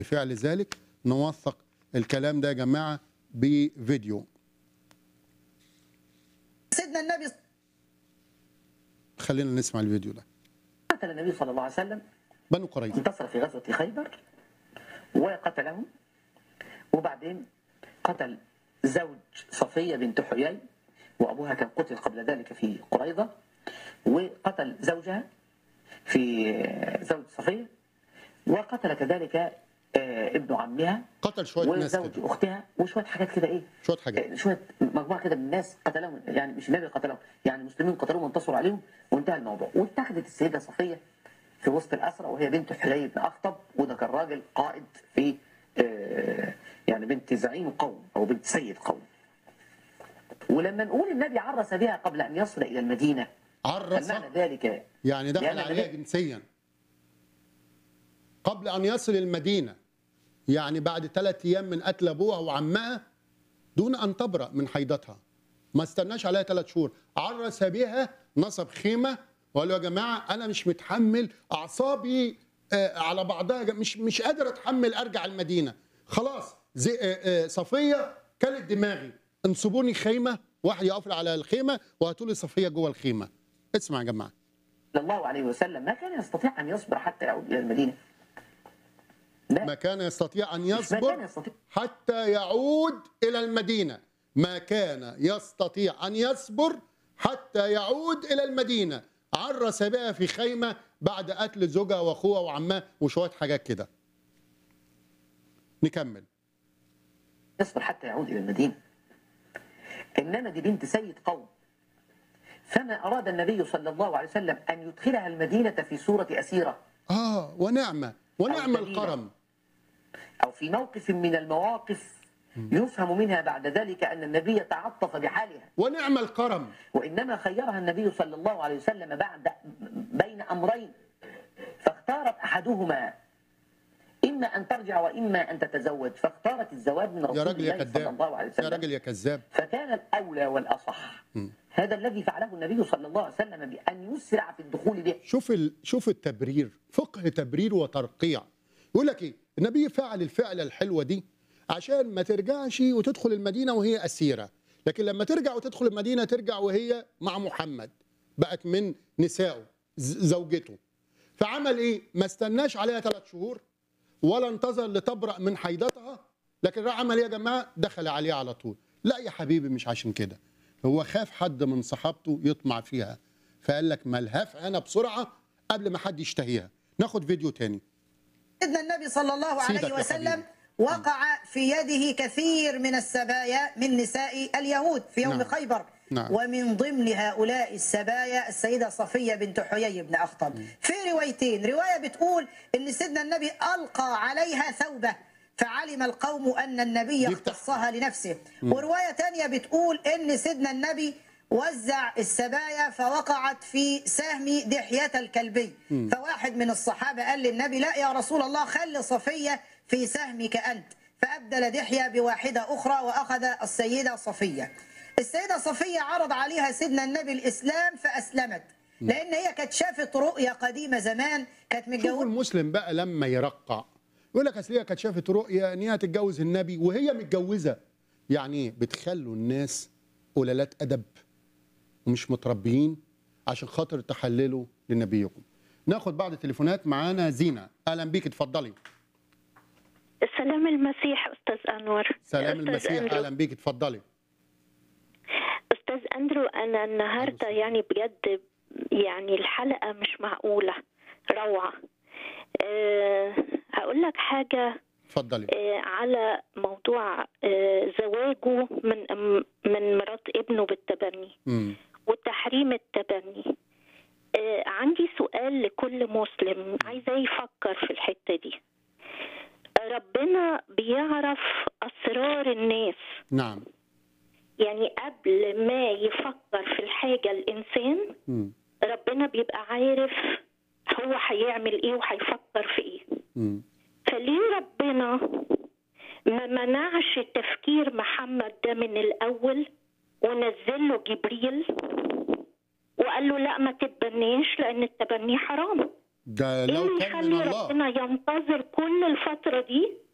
بفعل ذلك نوثق الكلام ده يا جماعه بفيديو سيدنا النبي خلينا نسمع الفيديو ده قتل النبي صلى الله عليه وسلم بنو قريظه انتصر في غزوة خيبر وقتلهم وبعدين قتل زوج صفية بنت حيي وأبوها كان قتل قبل ذلك في قريظة وقتل زوجها في زوج صفية وقتل كذلك آه، ابن عمها قتل شويه ناس وزوج كده أختها وشوية حاجات كده إيه شويه حاجات آه، شوية مجموعة كده من الناس قتلهم يعني مش النبي قتلهم يعني المسلمين قتلوهم وانتصروا عليهم وانتهى الموضوع واتخذت السيدة صفية في وسط الأسرى وهي بنت حيي بن أخطب وده كان راجل قائد في آه، يعني بنت زعيم قوم أو بنت سيد قوم ولما نقول النبي عرس بها قبل أن يصل إلى المدينة عرس معنى ذلك يعني دخل لأن عليها النبي- جنسيا قبل ان يصل المدينه يعني بعد ثلاث ايام من قتل ابوها وعمها دون ان تبرأ من حيضتها ما استناش عليها ثلاث شهور عرس بها نصب خيمه وقال له يا جماعه انا مش متحمل اعصابي آه، على بعضها مش مش قادر اتحمل ارجع المدينه خلاص زي آه، آه، صفيه كلت دماغي انصبوني خيمه واحد يقف لي على الخيمه وهاتوا لي صفيه جوه الخيمه اسمع يا جماعه صلى الله عليه وسلم ما كان يستطيع أن يصبر حتى يعود إلى المدينة لا ما كان يستطيع أن ما كان يصبر يستطيع حتى يعود إلى المدينة ما كان يستطيع أن يصبر حتى يعود إلى المدينة عرس بها في خيمة بعد قتل زوجها وأخوها وعمها وشوية حاجات كده نكمل يصبر حتى يعود إلى المدينة إنما دي بنت سيد قوم فما أراد النبي صلى الله عليه وسلم أن يدخلها المدينة في صورة أسيرة آه ونعمة ونعم أو دليلا. القرم أو في موقف من المواقف يفهم منها بعد ذلك أن النبي تعاطف بحالها ونعم القرم وإنما خيرها النبي صلى الله عليه وسلم بعد بين أمرين فاختارت أحدهما إما أن ترجع وإما أن تتزوج فاختارت الزواج من رسول يا راجل يا الله صلى كذاب الله عليه يا وسلم راجل يا كذاب فكان الأولى والأصح هذا الذي فعله النبي صلى الله عليه وسلم بأن يسرع في الدخول به شوف ال... شوف التبرير فقه تبرير وترقيع يقول لك ايه النبي فعل الفعله الحلوه دي عشان ما ترجعش وتدخل المدينه وهي اسيره لكن لما ترجع وتدخل المدينه ترجع وهي مع محمد بقت من نسائه ز- زوجته فعمل ايه ما استناش عليها ثلاث شهور ولا انتظر لتبرأ من حيضتها لكن راح عمل ايه يا جماعه دخل عليها على طول لا يا حبيبي مش عشان كده هو خاف حد من صحابته يطمع فيها فقال لك ملهاف انا بسرعه قبل ما حد يشتهيها ناخد فيديو تاني سيدنا النبي صلى الله سيدك عليه يا وسلم حبيبي. وقع في يده كثير من السبايا من نساء اليهود في يوم نعم. خيبر نعم. ومن ضمن هؤلاء السبايا السيدة صفية بنت حيي بن أخطب في روايتين رواية بتقول إن سيدنا النبي ألقى عليها ثوبه فعلم القوم أن النبي دي بتاع- اختصها لنفسه ورواية تانية بتقول إن سيدنا النبي وزع السبايا فوقعت في سهم دحية الكلبي فواحد من الصحابة قال للنبي لا يا رسول الله خل صفية في سهمك أنت فأبدل دحية بواحدة أخرى وأخذ السيدة صفية السيدة صفية عرض عليها سيدنا النبي الإسلام فأسلمت لأن هي كانت شافت رؤية قديمة زمان كانت شوفوا متجوزة المسلم بقى لما يرقع يقول لك اصل هي كانت شافت رؤيه ان هي تتجوز النبي وهي متجوزه يعني ايه بتخلوا الناس قلالات ادب ومش متربيين عشان خاطر تحللوا لنبيكم ناخد بعض التليفونات معانا زينه اهلا بيك اتفضلي سلام المسيح استاذ انور سلام أستاذ المسيح أندرو. اهلا بيك اتفضلي استاذ اندرو انا النهارده يعني بجد يعني الحلقه مش معقوله روعه أه هقول لك حاجه اتفضلي أه على موضوع أه زواجه من أم- من مرات ابنه بالتبني امم وتحريم التبني آه عندي سؤال لكل مسلم عايزاه يفكر في الحتة دي ربنا بيعرف أسرار الناس نعم يعني قبل ما يفكر في الحاجة الإنسان امم ربنا بيبقى عارف هو هيعمل إيه وهيفكر في إيه امم فليه ربنا ما منعش تفكير محمد ده من الأول ونزل له جبريل وقال له لا ما تتبنيش لأن التبني حرام ده ايه لو اللي كان من يخلي الله ربنا ينتظر كل الفترة دي